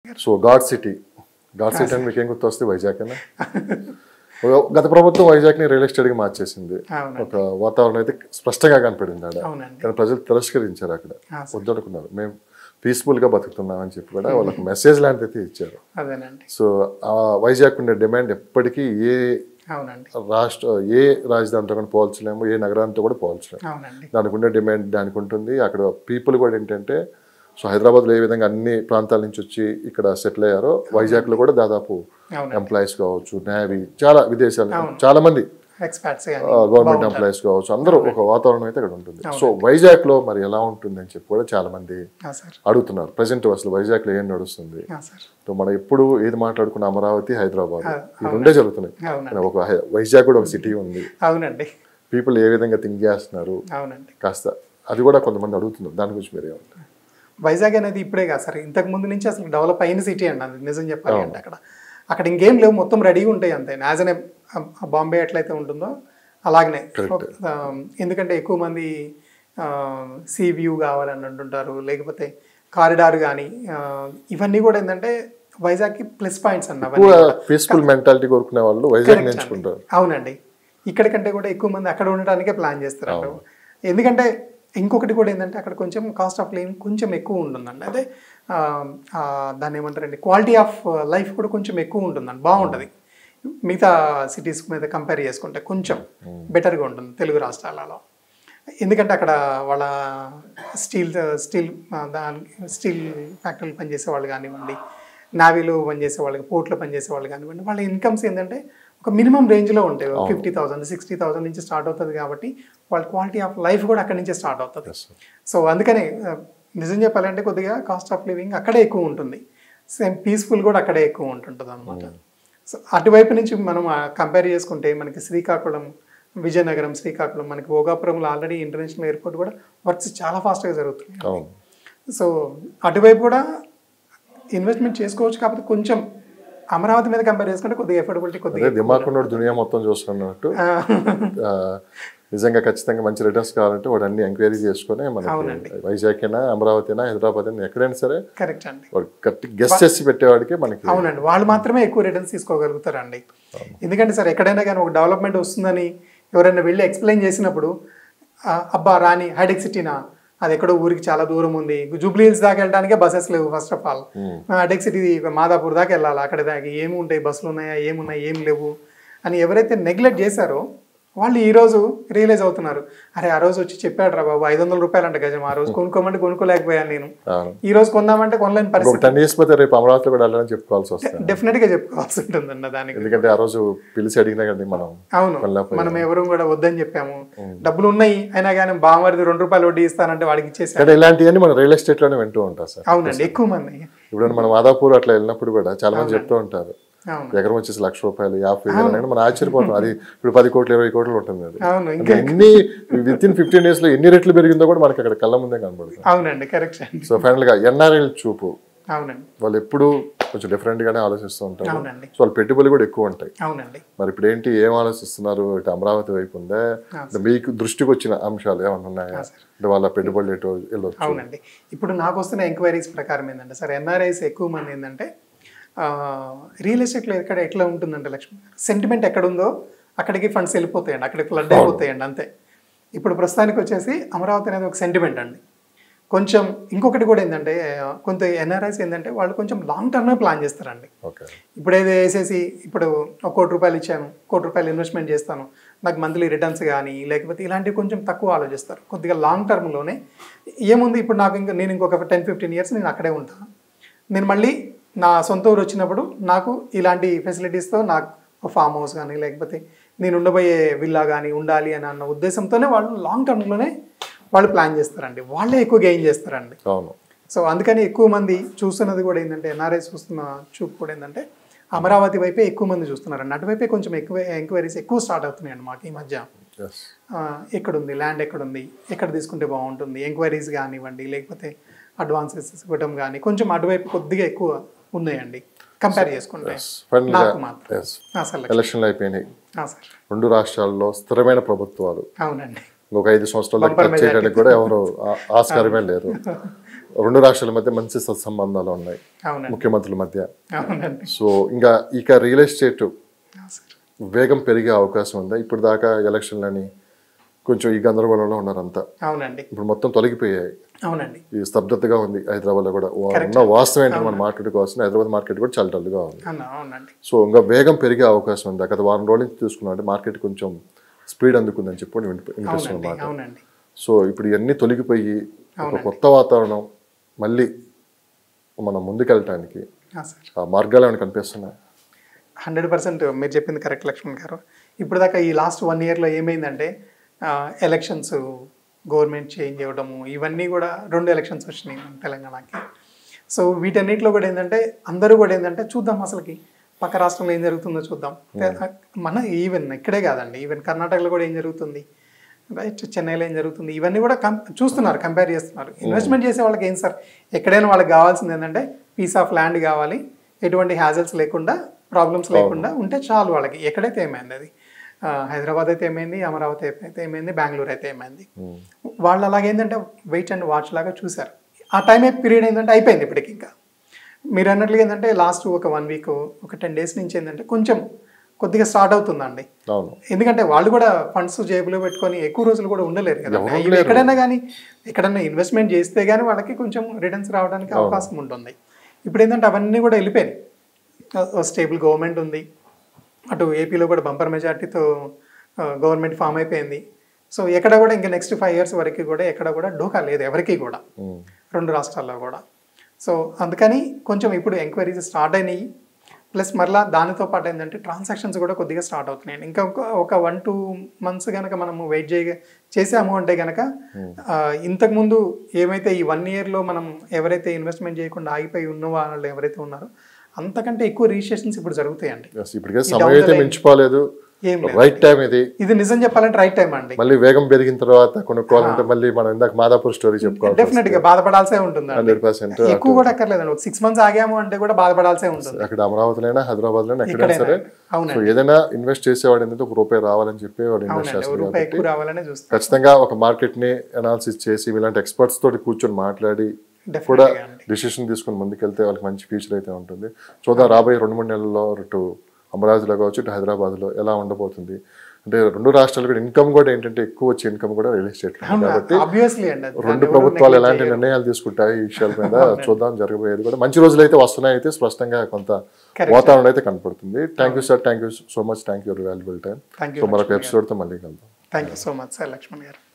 So god city god city అని మీకు ఏం గుర్తొస్తే వైజాగ్ అనా గత ప్రభుత్వం వైజాగ్ ని రియల్ ఎస్టేట్ గా మార్చేసింది అవునండి ఒక వాతావరణం అయితే స్పష్టంగా కనపడింది ఆడ అవునండి కానీ ప్రజలు తిరస్కరించారు అక్కడ ఆ, వద్దనుకున్నారు మేము పీస్ఫుల్ గా బతుకుతున్నాం అని చెప్పి కూడా వాళ్ళకి మెసేజ్ లాంటిది అయితే ఇచ్చారు అదేనండి సో ఆ వైజాగ్ ఉండే డిమాండ్ ఎప్పటికీ ఏ అవునండి రాష్ట్ర ఏ రాజధానితో కూడా పోల్చలేము ఏ నగరాంతో కూడా పోల్చలేము అవునండి దానికి ఉండే డిమాండ్ దానికి ఉంటుంది అక్కడ పీపుల్ కూడా ఏంటంటే సో హైదరాబాద్లో ఏ విధంగా అన్ని ప్రాంతాల నుంచి వచ్చి ఇక్కడ సెటిల్ అయ్యారో వైజాగ్లో కూడా దాదాపు అవునండి ఎంప్లాయీస్ కావచ్చు నేవీ చాలా విదేశాల చాలా మంది ఎక్స్పర్ట్స్ కానీ గవర్నమెంట్ ఎంప్లాయీస్ కావచ్చు అందరూ ఒక వాతావరణం అయితే ఇక్కడ ఉంటుంది సో వైజాగ్లో మరి ఎలా ఉంటుంది అని చెప్పి కూడా చాలా మంది సార్ అడుగుతున్నారు ప్రజెంట్ అసలు వైజాగ్లో ఏం నడుస్తుంది సార్ సో మనం ఎప్పుడు ఏది మాట్లాడుకున్న అమరావతి హైదరాబాద్ ఈ రెండే జరుగుతున్నాయి అవునండి కానీ ఒక హై- వైజాగ్ కూడా ఒక సిటీ ఉంది అవునండి పీపుల్ ఏ విధంగా థింక్ చేస్తున్నారు అవునండి కాస్త అది కూడా కొంతమంది అడుగుతున్నారు దాని గురించి మీరు ఏమంటారు వైజాగ్ అనేది ఇప్పుడే కాదు సార్ ఇంతకు ముందు నుంచి అసలు డెవలప్ అయిన సిటీ అండి అది నిజం చెప్పాలి అంటే అక్కడ అక్కడ ఇంకేం లేవు మొత్తం రెడీగా ఉంటాయి అంతే యాజ్ అన్ బాంబే ఎట్లయితే ఉంటుందో అలాగనే ఆ, ఎందుకంటే ఎక్కువ మంది సీ వ్యూ కావాలని అంటుంటారు లేకపోతే కారిడార్ కానీ ఇవన్నీ కూడా ఏంటంటే వైజాగ్కి ప్లస్ పాయింట్స్ అన్న అవన్నీ ఎక్కువ పీస్ఫుల్ మెంటాలిటీ కోరుకునే వాళ్ళు వైజాగ్ ఎంచుకుంటారు అవునండి ఇక్కడికంటే కూడా ఎక్కువ మంది అక్కడ ఉండటానికే ప్లాన్ చేస్తారు ఎందుకంటే ఇంకొకటి కూడా ఏంటంటే అక్కడ కొంచెం కాస్ట్ ఆఫ్ లివింగ్ కొంచెం ఎక్కువ ఉంటుందండి అదే ఆ, ఆ, దాన్ని ఏమంటారండి క్వాలిటీ ఆఫ్ లైఫ్ కూడా కొంచెం ఎక్కువ ఉంటుందండి బాగుంటుంది మిగతా సిటీస్ మీద కంపేర్ చేసుకుంటే కొంచెం బెటర్గా ఉంటుంది తెలుగు రాష్ట్రాలలో ఎందుకంటే అక్కడ వాళ్ళ స్టీల్ స్టీల్ దాని స్టీల్ ఫ్యాక్టరీలు పనిచేసే వాళ్ళు కానివ్వండి నావీలో పనిచేసే వాళ్ళకి పోర్ట్లో పనిచేసే వాళ్ళు కానివ్వండి వాళ్ళ ఇన్కమ్స్ ఏంటంటే ఒక మినిమం రేంజ్లో ఉంటాయి ఫిఫ్టీ థౌసండ్ సిక్స్టీ థౌసండ్ నుంచి స్టార్ట్ అవుతుంది కాబట్టి వాళ్ళ క్వాలిటీ ఆఫ్ లైఫ్ కూడా అక్కడి నుంచే స్టార్ట్ అవుతుంది సో అందుకని ఆ, నిజం చెప్పాలంటే కొద్దిగా కాస్ట్ ఆఫ్ లివింగ్ అక్కడే ఎక్కువ ఉంటుంది సేమ్ పీస్ఫుల్ కూడా అక్కడే ఎక్కువ ఉంటుంటుంది అనమాట సో అటువైపు నుంచి మనం కంపేర్ చేసుకుంటే మనకి శ్రీకాకుళం విజయనగరం శ్రీకాకుళం మనకి భోగాపురంలో ఆల్రెడీ ఇంటర్నేషనల్ ఎయిర్పోర్ట్ కూడా వర్క్స్ చాలా ఫాస్ట్గా జరుగుతున్నాయి అవును సో అటువైపు కూడా ఇన్వెస్ట్మెంట్ చేసుకోవచ్చు కాకపోతే కొంచెం అమరావతి మీద కంపేర్ చేసుకుంటే కొద్దిగా ఎఫర్డబిలిటీ కొద్దిగా అదే దిమాగ్ ఉన్నోడు దునియా మొత్తం చూస్తున్నట్టు ఆ, నిజంగా ఖచ్చితంగా మంచి రిటర్న్స్ కావాలంటే వాడు అన్ని ఎంక్వైరీ చేసుకొని మనకి వైజాగ్ అయినా అమరావతి అయినా హైదరాబాద్ అయినా ఎక్కడైనా సరే కరెక్ట్ అండి వాడు కరెక్ట్ గెస్ట్ చేసి పెట్టేవాడికి మనకి అవునండి వాళ్ళు మాత్రమే ఎక్కువ రిటర్న్స్ తీసుకోగలుగుతారండి ఎందుకంటే సార్ ఎక్కడైనా కానీ ఒక డెవలప్మెంట్ వస్తుందని ఎవరైనా వెళ్ళి ఎక్స్ప్లెయిన్ చేసినప్పుడు ఆ, అబ్బా రాని హైడెక్ సిటీనా అది ఎక్కడో ఊరికి చాలా దూరం ఉంది జూబ్లీ హిల్స్ దాకా వెళ్ళడానికే బస్సెస్ లేవు first of all Hitec City Madhapur దాకా వెళ్ళాలి అక్కడ దాకా ఏమి ఉంటాయి బస్సులు ఉన్నాయా ఏమున్నాయి ఏం లేవు అని ఎవరైతే నెగ్లెక్ట్ చేశారో వాళ్ళు ఈ రోజు రియలైజ్ అవుతున్నారు అరే ఆ రోజు వచ్చి చెప్పాడు రా బాబు ఐదు వందల రూపాయలు అంట గజం ఆ రోజు కొనుక్కోమంటే కొనుక్కోలేకపోయాను నేను అవును. ఈ రోజు కొందామంటే కొనలేని పరిస్థితి ఒక టెన్ ఇయర్స్ పోతే రేపు అమరావతిలో కూడా వెళ్ళాలని చెప్పుకోవాల్సి వస్తుంది డెఫినెట్ గా చెప్పుకోవాల్సి ఉంటుందండి దానికి ఎందుకంటే ఆ రోజు పిలిచి అడిగినా కానీ మనం అవును కొనలేకపోయాం. మనం ఎవరు కూడా వద్దని చెప్పాము డబ్బులు ఉన్నాయి అయినా కానీ బావమరిది రెండు రూపాయలు వడ్డీ ఇస్తానంటే వాడికి ఇచ్చేసారు కానీ ఇలాంటివన్నీ మనం రియల్ ఎస్టేట్ లోనే వింటూ ఉంటాం సార్ అవునండి ఎక్కువ మంది ఇప్పుడు మనం మాదాపూర్ అట్లా వెళ్ళినప్పుడు కూడా చాలా మంది చెప్తూ ఉంటారు అవును ఎకరం వచ్చేసి లక్ష రూపాయలు యాభై వేలు అని మనం ఆశ్చర్యపోతాం అది ఇప్పుడు పది కోట్లు ఇరవై కోట్లు ఉంటుంది అది అవును అంటే ఎన్ని విత్ ఇన్ ఫిఫ్టీన్ ఇయర్స్ లో ఎన్ని రెట్లు పెరిగిందో కూడా మనకి అక్కడ కళ్ళ ముందే కనబడుతుంది అవునండి కరెక్ట్ అండి సో ఫైనల్ గా ఎన్ఆర్ఎల్ చూపు అవునండి వాళ్ళు ఎప్పుడు కొంచెం డిఫరెంట్ గానే ఆలోచిస్తూ ఉంటారు అవునండి సో వాళ్ళ పెట్టుబడులు కూడా ఎక్కువ ఉంటాయి అవునండి మరి ఇప్పుడు ఏంటి ఏం ఆలోచిస్తున్నారు ఇటు అమరావతి వైపు ఉందా అంటే మీకు దృష్టికి వచ్చిన అంశాలు ఏమైనా ఉన్నాయా అంటే వాళ్ళ పెట్టుబడులు ఎటు వెళ్ళొచ్చు అవునండి ఇప్పుడు నాకు వస్తున్న ఎంక్వైరీస్ ప్రకారం ఏంటంటే సార్ ఎన్ఆర్ఐస్ ఎక్కువ మంది ఏంటంటే రియల్ ఎస్టేట్లో ఎక్కడ ఎట్లా ఉంటుందంటే లక్ష్మి సెంటిమెంట్ ఎక్కడ ఉందో అక్కడికి ఫండ్స్ వెళ్ళిపోతాయండి అక్కడికి ఫ్లడ్ అయిపోతాయండి అంతే ఇప్పుడు ప్రస్తుతానికి వచ్చేసి అమరావతి అనేది ఒక సెంటిమెంట్ అండి కొంచెం ఇంకొకటి కూడా ఏంటంటే ఆ, కొంత ఎన్ఆర్ఐస్ ఏంటంటే వాళ్ళు కొంచెం లాంగ్ టర్మే ప్లాన్ చేస్తారండి ఓకే ఇప్పుడు ఏదో వేసేసి ఇప్పుడు ఒక కోటి రూపాయలు ఇచ్చాను కోటి రూపాయలు ఇన్వెస్ట్మెంట్ చేస్తాను నాకు మంత్లీ రిటర్న్స్ కానీ లేకపోతే ఇలాంటివి కొంచెం తక్కువ ఆలోచిస్తారు కొద్దిగా లాంగ్ టర్మ్లోనే ఏముంది ఇప్పుడు నాకు ఇంకా నేను ఇంకొక టెన్ ఫిఫ్టీన్ ఇయర్స్ నేను అక్కడే ఉంటాను నేను మళ్ళీ నా సొంత ఊరు వచ్చినప్పుడు నాకు ఇలాంటి ఫెసిలిటీస్తో నాకు ఫామ్ హౌస్ కానీ లేకపోతే నేను ఉండబోయే విల్లా కానీ ఉండాలి అని అన్న ఉద్దేశంతోనే వాళ్ళు లాంగ్ టర్మ్లోనే వాళ్ళు ప్లాన్ చేస్తారండి వాళ్ళే ఎక్కువ గెయిన్ చేస్తారండి అవును సో అందుకని ఎక్కువ మంది చూస్తున్నది కూడా ఏంటంటే ఎన్ఆర్ఐ చూస్తున్న చూపు కూడా ఏంటంటే అమరావతి వైపే ఎక్కువ మంది చూస్తున్నారండి అటువైపే కొంచెం ఎక్కువ ఎంక్వైరీస్ ఎక్కువ స్టార్ట్ అవుతున్నాయండి మాకు ఈ మధ్య ఎస్ ఆ, ఎక్కడుంది ల్యాండ్ ఎక్కడుంది ఎక్కడ తీసుకుంటే బాగుంటుంది ఎంక్వైరీస్ కానివ్వండి లేకపోతే అడ్వాన్సెస్ ఇవ్వడం కానీ కొంచెం అటువైపు కొద్దిగా ఎక్కువ ఉన్నాయండి కంపేర్ చేసుకుంటే ఫైనల్ గా నాకు మాత్రం ఎస్ ఆ, సార్ ఎలక్షన్లు అయిపోయినాయి ఆ, సార్ రెండు రాష్ట్రాల్లో స్థిరమైన ప్రభుత్వాలు అవునండి ఇంకొక ఐదు సంవత్సరాలు టచ్ చేయడానికి కూడా ఎవరు ఆ- ఆస్కారమే లేదు రెండు రాష్ట్రాల మధ్య మంచి సత్సంబంధాలు ఉన్నాయి అవునండి ముఖ్యమంత్రుల మధ్య అవునండి సో ఇంకా ఇక రియల్ ఎస్టేట్ ఆ, సార్ వేగం పెరిగే అవకాశం ఉందా ఇప్పుడు దాకా ఎలక్షన్లని కొంచెం ఈ గందరగోళంలో ఉన్నారంతా అవునండి ఇప్పుడు మొత్తం తొలగిపోయాయి అవునండి ఈ స్తబ్దతగా ఉంది హైదరాబాద్లో కూడా ఉన్న వాస్తవం ఏంటంటే మనం మాట్లాడుకోవాల్సిన హైదరాబాద్ మార్కెట్ కూడా చాలా డల్గా ఉంది అన్న అవునండి సో ఇంకా వేగం పెరిగే అవకాశం ఉంది గత వారం రోజుల నుంచి చూసుకున్నామంటే మార్కెట్ కొంచెం స్పీడ్ అందుకుందని చెప్పి కూడా వినిపి- వినిపిస్తుంది అవునండి అన్నమాట అవునండి సో ఇప్పుడు ఇవన్నీ తొలగిపోయి ఒక కొత్త వాతావరణం మళ్ళీ మనం ముందుకెళ్ళటానికి ఆ, సార్ ఆ మార్గాలు ఏమైనా కనిపిస్తున్నాయి హండ్రెడ్ పర్సెంట్ మీరు చెప్పింది కరెక్ట్ లక్ష్మణ్ గారు ఇప్పుడు దాకా ఈ లాస్ట్ వన్ ఇయర్లో ఏమైందంటే ఎలక్షన్స్ గవర్నమెంట్ చేంజ్ అవ్వడము ఇవన్నీ కూడా రెండు ఎలక్షన్స్ వచ్చినాయి మన తెలంగాణకి సో వీటన్నిటిలో కూడా ఏంటంటే అందరూ కూడా ఏంటంటే చూద్దాం అసలుకి పక్క రాష్ట్రంలో ఏం జరుగుతుందో చూద్దాం మన ఈవెన్ ఇక్కడే కాదండి ఈవెన్ కర్ణాటకలో కూడా ఏం జరుగుతుంది రైట్ చెన్నైలో ఏం జరుగుతుంది ఇవన్నీ కూడా కం చూస్తున్నారు కంపేర్ చేస్తున్నారు ఇన్వెస్ట్మెంట్ చేసే వాళ్ళకి ఏం సార్ ఎక్కడైనా వాళ్ళకి కావాల్సింది ఏంటంటే పీస్ ఆఫ్ ల్యాండ్ కావాలి ఎటువంటి హ్యాజల్స్ లేకుండా ప్రాబ్లమ్స్ లేకుండా ఉంటే చాలు వాళ్ళకి ఎక్కడైతే ఏమైంది అది ఆ, హైదరాబాద్ అయితే ఏమైంది అమరావతి అయితే ఏమైంది బెంగళూరు అయితే ఏమైంది వాళ్ళు అలాగేంటంటే వెయిట్ అండ్ వాచ్ లాగా చూశారు ఆ టైం పీరియడ్ ఏంటంటే అయిపోయింది ఇప్పటికి ఇంకా మీరు అన్నట్లుగా ఏంటంటే లాస్ట్ ఒక వన్ వీక్ ఒక టెన్ డేస్ నుంచి ఏంటంటే కొంచెం కొద్దిగా స్టార్ట్ అవుతుందండి అవును ఎందుకంటే వాళ్ళు కూడా ఫండ్స్ జేబులో పెట్టుకొని ఎక్కువ రోజులు కూడా ఉండలేరు కదా ఎవరు ఇవి ఎక్కడైనా కానీ ఎక్కడైనా ఇన్వెస్ట్మెంట్ చేస్తే కానీ వాళ్ళకి కొంచెం రిటర్న్స్ రావడానికి అవకాశం ఉంటుంది ఇప్పుడు ఏంటంటే అవన్నీ కూడా వెళ్ళిపోయినాయి స్టేబుల్ గవర్నమెంట్ ఉంది అటు ఏపీలో కూడా బంపర్ మెజార్టీతో గవర్నమెంట్ ఫామ్ అయిపోయింది సో ఎక్కడ కూడా ఇంకా నెక్స్ట్ ఫైవ్ ఇయర్స్ వరకు కూడా ఎక్కడ కూడా డోకా లేదు ఎవరికి కూడా ఉమ్. రెండు రాష్ట్రాల్లో కూడా సో అందుకని కొంచెం ఇప్పుడు ఎంక్వైరీస్ స్టార్ట్ అయినాయి ప్లస్ మరలా దానితో పాటు ఏంటంటే ట్రాన్సాక్షన్స్ కూడా కొద్దిగా స్టార్ట్ అవుతున్నాయి ఇంకా ఒక- ఒక వన్ టూ మంత్స్ కనుక మనము వెయిట్ చేయ చేసాము అంటే కనుక ఇంతకుముందు ఏమైతే ఈ వన్ ఇయర్లో మనం ఎవరైతే ఇన్వెస్ట్మెంట్ చేయకుండా ఆగిపోయి ఉన్న వాళ్ళు ఎవరైతే ఉన్నారో అంతకంటే ఎక్కువ రిజిస్ట్రేషన్స్ ఇప్పుడు జరుగుతాయండి Yes, ఇప్పటికే సమయం అయితే మించిపోలేదు ఏం లేదు రైట్ టైం ఇది ఇది నిజం చెప్పాలంటే రైట్ టైం అండి మళ్ళీ వేగం పెరిగిన తర్వాత కొనుక్కోవాలంటే మళ్ళీ మనం ఇందాక మాదాపూర్ స్టోరీ చెప్పుకోవాలి డెఫినెట్ గా బాధపడాల్సే ఉంటుందండి హండ్రెడ్ పర్సెంట్ ఎక్కువ కూడా అక్కర్లేదండి ఒక సిక్స్ మంత్స్ ఆగాము అంటే కూడా బాధపడాల్సే ఉంటుంది అక్కడ అమరావతిలోనే హైదరాబాద్లోనే ఎక్కడైనా సరే అవునండి సో ఏదైనా ఇన్వెస్ట్ చేసేవాడు ఏంటంటే ఒక రూపాయి రావాలని చెప్పి వాడు ఇన్వెస్ట్ అవునండి చేస్తాడు రూపాయి ఎక్కువ రావాలనే చూస్తాం ఖచ్చితంగా ఒక మార్కెట్ ని అనాలిసిస్ చేసి ఇలాంటి ఎక్స్పర్ట్స్ తోటి కూర్చొని మాట్లాడి కూడా డెఫినెట్గా అండి డిసిషన్ తీసుకుని ముందుకెళ్తే వాళ్ళకి మంచి ఫ్యూచర్ అయితే ఉంటుంది చూద్దాం రాబోయే రెండు మూడు నెలల్లో ఇటు అమరావతిలో కావచ్చు ఇటు హైదరాబాద్లో ఎలా ఉండబోతుంది అంటే రెండు రాష్ట్రాలు కూడా ఇన్కమ్ కూడా ఏంటంటే ఎక్కువ వచ్చే ఇన్కమ్ కూడా రియల్ ఎస్టేట్ కాబట్టి ఆబ్వియస్లీ అండి అది. రెండు ప్రభుత్వాలు ఎలాంటి నిర్ణయాలు తీసుకుంటాయి ఈ విషయాల మీద చూద్దాం జరగబోయేది కూడా మంచి రోజులు అయితే వస్తున్నాయి అయితే స్పష్టంగా కొంత వాతావరణం అయితే కనపడుతుంది thank you sir thank you so much thank you valuable time thank so you మరొక ఎపిసోడ్తో మళ్ళీ కలుద్దాం thank you so much sir Lakshman గారు